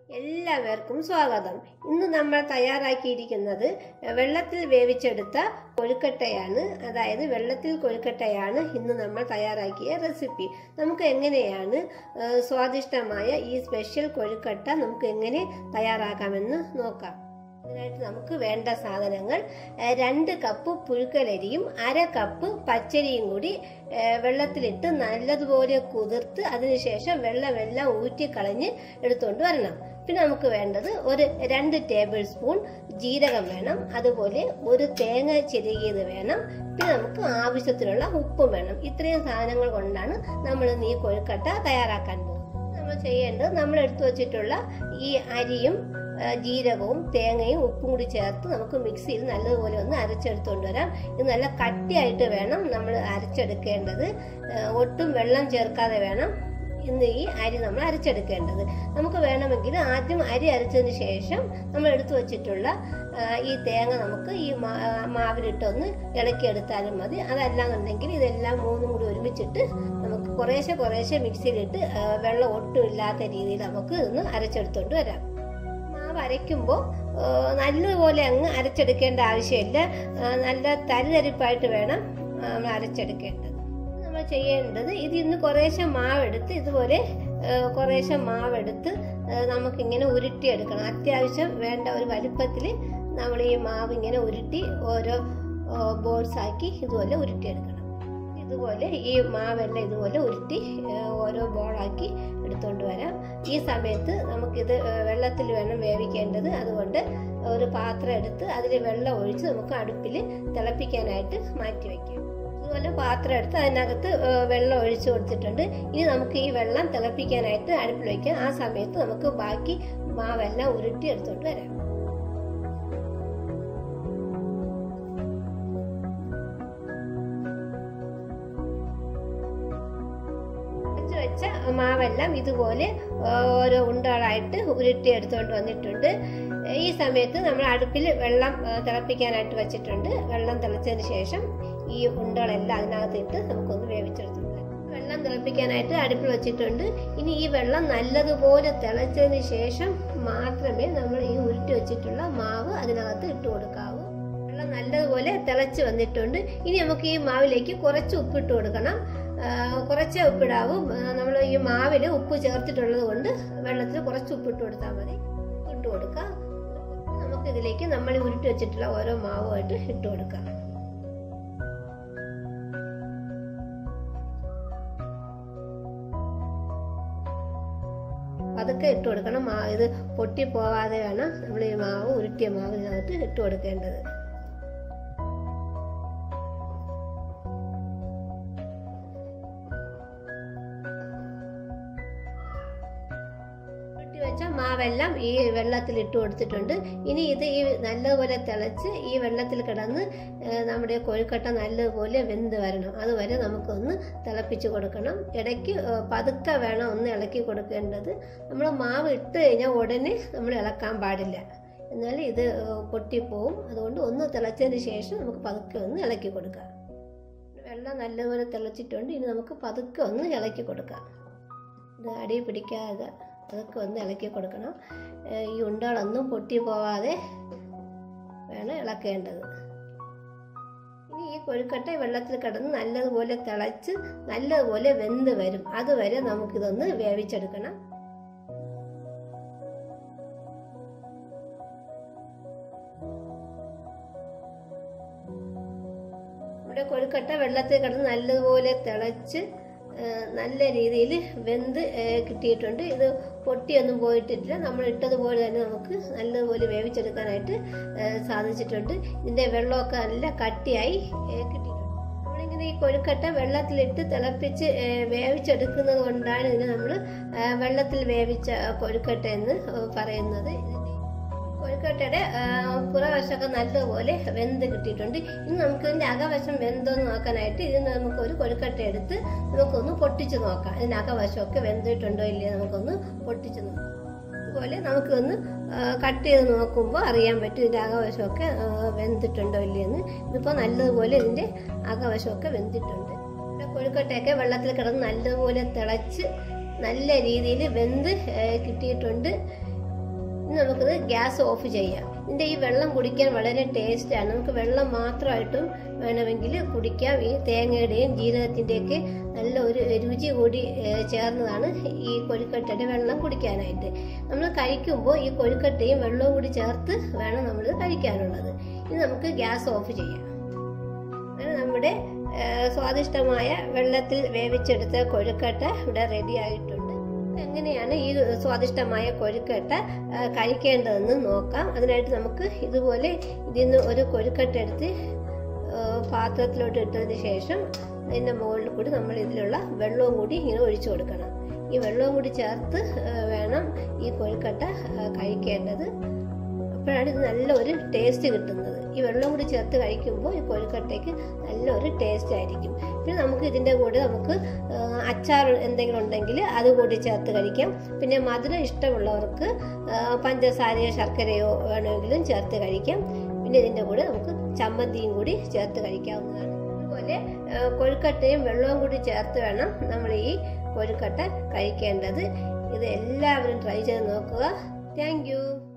എല്ലാവർക്കും സ്വാഗതം ഇന്ന് നമ്മൾ തയ്യാറാക്കിയിരിക്കുന്നത് വെള്ളത്തിൽ വേവിച്ചെടുത്ത കൊഴുക്കട്ടയാണ് അതായത് വെള്ളത്തിൽ കൊഴുക്കട്ടയാണ് ഇന്ന് നമ്മൾ തയ്യാറാക്കിയ റെസിപ്പി നമുക്ക് എങ്ങനെയാണ് ആ, സ്വാദിഷ്ടമായ ഈ സ്പെഷ്യൽ കൊഴുക്കട്ട നമുക്ക് എങ്ങനെ തയ്യാറാക്കാമെന്ന് നോക്കാം ഇതിനായിട്ട് നമുക്ക് വേണ്ട സാധനങ്ങൾ ആ, രണ്ട് കപ്പ് പുഴുക്കലരിയും അര കപ്പ് പച്ചരിയും കൂടി ആ, വെള്ളത്തിലിട്ട് നല്ലതുപോലെ കുതിർത്ത് അതിനുശേഷം വെള്ളമെല്ലാം ഊറ്റിക്കളഞ്ഞ് എടുത്തുകൊണ്ട് വരണം പിന്നെ നമുക്ക് വേണ്ടത് ഒരു രണ്ട് ടേബിൾ സ്പൂൺ ജീരകം വേണം അതുപോലെ ഒരു തേങ്ങ ചിരകിയത് വേണം പിന്നെ നമുക്ക് ആവശ്യത്തിനുള്ള ഉപ്പും വേണം ഇത്രയും സാധനങ്ങൾ കൊണ്ടാണ് നമ്മൾ ഇന്ന് ഈ കൊഴുക്കട്ട തയ്യാറാക്കാൻ പോകുന്നത് നമ്മൾ ചെയ്യേണ്ടത് നമ്മൾ എടുത്തു വച്ചിട്ടുള്ള ഈ അരിയും ആ, ജീരകവും തേങ്ങയും ഉപ്പും കൂടി ചേർത്ത് നമുക്ക് മിക്സിയിൽ നല്ലതുപോലെ ഒന്ന് അരച്ചെടുത്തുകൊണ്ട് വരാം ഇത് നല്ല കട്ടിയായിട്ട് വേണം നമ്മൾ അരച്ചെടുക്കേണ്ടത് ആ, ഒട്ടും വെള്ളം ചേർക്കാതെ വേണം ഇന്ന് ഈ അരി നമ്മൾ അരച്ചെടുക്കേണ്ടത് നമുക്ക് വേണമെങ്കിൽ ആദ്യം അരി അരച്ചതിന് ശേഷം നമ്മൾ എടുത്തു വച്ചിട്ടുള്ള ആ, ഈ തേങ്ങ നമുക്ക് ഈ മാ- മാവിലിട്ടൊന്ന് ഇളക്കിയെടുത്താലും മതി അതല്ലാന്നുണ്ടെങ്കിൽ ഇതെല്ലാം മൂന്നും കൂടി ഒരുമിച്ചിട്ട് നമുക്ക് കുറേശ്ശെ കുറേശ്ശെ മിക്സിയിലിട്ട് ആ, വെള്ളം ഒട്ടും ഇല്ലാത്ത രീതിയിൽ നമുക്ക് ഇന്ന് അരച്ചെടുത്തോണ്ട് വരാം മാവ് അരയ്ക്കുമ്പോൾ നല്ലതുപോലെ അങ്ങ് അരച്ചെടുക്കേണ്ട ആവശ്യമില്ല ആ, നല്ല തരിതരിപ്പായിട്ട് വേണം ആ, നമ്മൾ അരച്ചെടുക്കേണ്ടത് നമ്മൾ ചെയ്യേണ്ടത് ഇത് ഇന്ന് കുറേശ്ശെ മാവെടുത്ത് ഇതുപോലെ ആ, കുറേശ്ശെ മാവെടുത്ത് ആ, നമുക്കിങ്ങനെ ഉരുട്ടിയെടുക്കണം അത്യാവശ്യം വേണ്ട ഒരു വലിപ്പത്തിൽ നമ്മൾ ഈ മാവ് ഇങ്ങനെ ഉരുട്ടി ഓരോ ബോൾസ് ആക്കി ഇതുപോലെ ഉരുട്ടിയെടുക്കണം ഇതുപോലെ ഈ മാവെല്ലാം ഇതുപോലെ ഉരുട്ടി ആ, ഓരോ ബോളാക്കി എടുത്തുകൊണ്ട് വരാം ഈ സമയത്ത് നമുക്കിത് ആ, വെള്ളത്തിൽ വേണം വേവിക്കേണ്ടത് അതുകൊണ്ട് ഒരു പാത്രം എടുത്ത് അതിൽ വെള്ളം ഒഴിച്ച് നമുക്ക് അടുപ്പിൽ തിളപ്പിക്കാനായിട്ട് മാറ്റി വയ്ക്കാം അതുപോലെ പാത്രം എടുത്ത് അതിനകത്ത് ആ, വെള്ളം ഒഴിച്ചു കൊടുത്തിട്ടുണ്ട് ഇനി നമുക്ക് ഈ വെള്ളം തിളപ്പിക്കാനായിട്ട് അടുപ്പിൽ വയ്ക്കാം ആ സമയത്ത് നമുക്ക് ബാക്കി മാവെല്ലാം ഉരുട്ടി എടുത്തുകൊണ്ട് വരാം അരച്ച് വെച്ച മാവെല്ലാം ഇതുപോലെ ഓരോ ഉണ്ടകളായിട്ട് ഉരുട്ടി എടുത്തുകൊണ്ട് വന്നിട്ടുണ്ട് ഈ സമയത്ത് നമ്മൾ അടുപ്പിൽ വെള്ളം ആ, തിളപ്പിക്കാനായിട്ട് വെച്ചിട്ടുണ്ട് വെള്ളം തിളച്ചതിന് ശേഷം ഈ ഉണ്ടകളെല്ലാം അതിനകത്ത് ഇട്ട് നമുക്കൊന്ന് വേവിച്ചെടുത്തിട്ടുണ്ട് വെള്ളം തിളപ്പിക്കാനായിട്ട് അടുപ്പിൽ വെച്ചിട്ടുണ്ട് ഇനി ഈ വെള്ളം നല്ലതുപോലെ തിളച്ചതിന് ശേഷം മാത്രമേ നമ്മൾ ഈ ഉരുട്ടി വെച്ചിട്ടുള്ള മാവ് അതിനകത്ത് ഇട്ട് കൊടുക്കാവൂ വെള്ളം നല്ലതുപോലെ തിളച്ച് വന്നിട്ടുണ്ട് ഇനി നമുക്ക് ഈ മാവിലേക്ക് കുറച്ച് ഉപ്പിട്ട് കൊടുക്കണം ആ, കുറച്ചേ ഉപ്പിടാവൂ നമ്മൾ ഈ മാവിൽ ഉപ്പ് ചേർത്തിട്ടുള്ളത് കൊണ്ട് വെള്ളത്തിൽ കുറച്ച് ഉപ്പിട്ട് കൊടുത്താൽ മതി ഇട്ട് കൊടുക്കാം നമുക്ക് ഇതിലേക്ക് നമ്മൾ ഉരുട്ടി വെച്ചിട്ടുള്ള ഓരോ മാവുമായിട്ട് ഇട്ട് കൊടുക്കാം പതുക്കെ ഇട്ട് കൊടുക്കണം മാ ഇത് പൊട്ടി പോവാതെ വേണം നമ്മൾ ഈ മാവ് ഉരുട്ടിയ മാവ് ഇതിനകത്ത് ഇട്ട് കൊടുക്കേണ്ടത് ഉരുട്ടി വെച്ച മാവെല്ലാം ഈ വെള്ളത്തിൽ ഇട്ട് കൊടുത്തിട്ടുണ്ട് ഇനി ഇത് ഈ നല്ലതുപോലെ തിളച്ച് ഈ വെള്ളത്തിൽ കിടന്ന് ഏഹ്, നമ്മുടെ കൊഴുക്കട്ട നല്ലതുപോലെ വെന്ത് വരണം അതുവരെ നമുക്കൊന്ന് തിളപ്പിച്ച് കൊടുക്കണം ഇടയ്ക്ക് ഏഹ്, പതുക്കെ വേണം ഒന്ന് ഇളക്കി കൊടുക്കേണ്ടത് നമ്മൾ മാവ് ഇട്ട് കഴിഞ്ഞാൽ ഉടനെ നമ്മൾ ഇളക്കാൻ പാടില്ല എന്നാൽ ഇത് ഏഹ്, പൊട്ടിപ്പോവും അതുകൊണ്ട് ഒന്ന് തിളച്ചതിന് ശേഷം നമുക്ക് പതുക്കെ ഒന്ന് ഇളക്കി കൊടുക്കാം വെള്ളം നല്ലതുപോലെ തിളച്ചിട്ടുണ്ട് ഇനി നമുക്ക് പതുക്കെ ഒന്ന് ഇളക്കി കൊടുക്കാം ഇത് അടി പിടിക്കാതെ അതൊക്കെ ഒന്ന് ഇളക്കി കൊടുക്കണം ഏഹ് ഈ ഉണ്ടകളൊന്നും പൊട്ടി പോവാതെ വേണം ഇളക്കേണ്ടത് ഇനി ഈ കൊഴുക്കട്ട വെള്ളത്തിൽ കിടന്ന് നല്ലതുപോലെ തിളച്ച് നല്ലതുപോലെ വെന്ത് വരും അതുവരെ നമുക്കിതൊന്ന് വേവിച്ചെടുക്കണം നമ്മുടെ കൊഴുക്കട്ട വെള്ളത്തിൽ കിടന്ന് നല്ലതുപോലെ തിളച്ച് ആ, നല്ല രീതിയിൽ വെന്ത് ആ, കിട്ടിയിട്ടുണ്ട് ഇത് പൊട്ടിയൊന്നും പോയിട്ടില്ല നമ്മൾ ഇട്ടതുപോലെ തന്നെ നമുക്ക് നല്ലതുപോലെ വേവിച്ചെടുക്കാനായിട്ട് ആ, സാധിച്ചിട്ടുണ്ട് ഇതിൻ്റെ വെള്ളമൊക്കെ നല്ല കട്ടിയായി ആ, കിട്ടിയിട്ടുണ്ട് നമ്മളിങ്ങനെ ഈ കൊഴുക്കട്ട വെള്ളത്തിലിട്ട് തിളപ്പിച്ച് ആ, വേവിച്ചെടുക്കുന്നത് കൊണ്ടാണ് ഇതിന് നമ്മൾ വെള്ളത്തിൽ വേവിച്ച കൊഴുക്കട്ട എന്ന് ആ, പറയുന്നത് ഇതിൻ്റെ കൊഴുക്കട്ടയുടെ ആ, പുറവശമൊക്കെ നല്ലപോലെ വെന്ത് കിട്ടിയിട്ടുണ്ട് ഇനി നമുക്ക് ഇതിന്റെ അകവശം വെന്തോന്ന് നോക്കാനായിട്ട് ഇതിന് നമുക്ക് ഒരു കൊഴുക്കട്ട എടുത്ത് നമുക്കൊന്ന് പൊട്ടിച്ച് നോക്കാം ഇതിന്റെ അകവശമൊക്കെ വെന്തിട്ടുണ്ടോ ഇല്ലയോ നമുക്കൊന്ന് പൊട്ടിച്ച് നോക്കാം അതുപോലെ നമുക്കൊന്ന് കട്ട് ചെയ്ത് നോക്കുമ്പോൾ അറിയാൻ പറ്റും ഇതിന്റെ അകവശമൊക്കെ ആ, വെന്തിട്ടുണ്ടോ ഇല്ലയെന്ന് ഇതിപ്പോൾ നല്ലതുപോലെ ഇതിന്റെ അകവശമൊക്കെ വെന്തിട്ടുണ്ട് ഇവിടെ കൊഴുക്കട്ടയൊക്കെ വെള്ളത്തിൽ കിടന്ന് നല്ലതുപോലെ തിളച്ച് നല്ല രീതിയിൽ വെന്ത് ആ, കിട്ടിയിട്ടുണ്ട് ഇനി നമുക്കിത് ഗ്യാസ് ഓഫ് ചെയ്യാം ഇതിന്റെ ഈ വെള്ളം കുടിക്കാൻ വളരെ ടേസ്റ്റാണ് നമുക്ക് വെള്ളം മാത്രമായിട്ടും വേണമെങ്കിൽ കുടിക്കാം ഈ തേങ്ങയുടെയും ജീരകത്തിൻ്റെയൊക്കെ നല്ല ഒരു രുചി കൂടി ഏഹ്, ചേർന്നതാണ് ഈ കൊഴുക്കട്ടയുടെ വെള്ളം കുടിക്കാനായിട്ട് നമ്മൾ കഴിക്കുമ്പോൾ ഈ കൊഴുക്കട്ടയും വെള്ളവും കൂടി ചേർത്ത് വേണം നമ്മൾ കഴിക്കാനുള്ളത് ഇനി നമുക്ക് ഗ്യാസ് ഓഫ് ചെയ്യാം അങ്ങനെ നമ്മുടെ ഏഹ്, സ്വാദിഷ്ടമായ വെള്ളത്തിൽ വേവിച്ചെടുത്ത കൊഴുക്കട്ട ഇവിടെ റെഡി ആയിട്ടുണ്ട് എങ്ങനെയാണ് ഈ സ്വാദിഷ്ടമായ കൊഴുക്കട്ട ഏഹ്, കഴിക്കേണ്ടതെന്ന് നോക്കാം അതിനായിട്ട് നമുക്ക് ഇതുപോലെ ഇതിൽ നിന്ന് ഒരു കൊഴുക്കട്ട എടുത്ത് ഏഹ്, പാത്രത്തിലോട്ട് ഇട്ടതിന് ശേഷം അതിൻ്റെ മുകളിൽ കൂടി നമ്മൾ ഇതിലുള്ള വെള്ളവും കൂടി ഇങ്ങനെ ഒഴിച്ചു കൊടുക്കണം ഈ വെള്ളവും കൂടി ചേർത്ത് ഏഹ്, വേണം ഈ കൊഴുക്കട്ട ഏഹ്, കഴിക്കേണ്ടത് അപ്പോഴാണ് ഇത് നല്ലൊരു ടേസ്റ്റ് കിട്ടുന്നത് ഈ വെള്ളം കൂടി ചേർത്ത് കഴിക്കുമ്പോൾ ഈ കൊഴുക്കട്ടയ്ക്ക് നല്ലൊരു ടേസ്റ്റ് ആയിരിക്കും പിന്നെ നമുക്ക് ഇതിൻ്റെ കൂടെ നമുക്ക് ആ, അച്ചാർ എന്തെങ്കിലും ഉണ്ടെങ്കിൽ അത് കൂടി ചേർത്ത് കഴിക്കാം പിന്നെ മധുരം ഇഷ്ടമുള്ളവർക്ക് ആ, പഞ്ചസാരയോ ശർക്കരയോ വേണമെങ്കിലും ചേർത്ത് കഴിക്കാം പിന്നെ ഇതിൻ്റെ കൂടെ നമുക്ക് ചമ്മന്തിയും കൂടി ചേർത്ത് കഴിക്കാവുന്നതാണ് അതുപോലെ ആ, കൊഴുക്കട്ടയും വെള്ളവും കൂടി ചേർത്ത് വേണം നമ്മൾ ഈ കൊഴുക്കട്ട കഴിക്കേണ്ടത് ഇത് എല്ലാവരും ട്രൈ ചെയ്ത് നോക്കുക താങ്ക്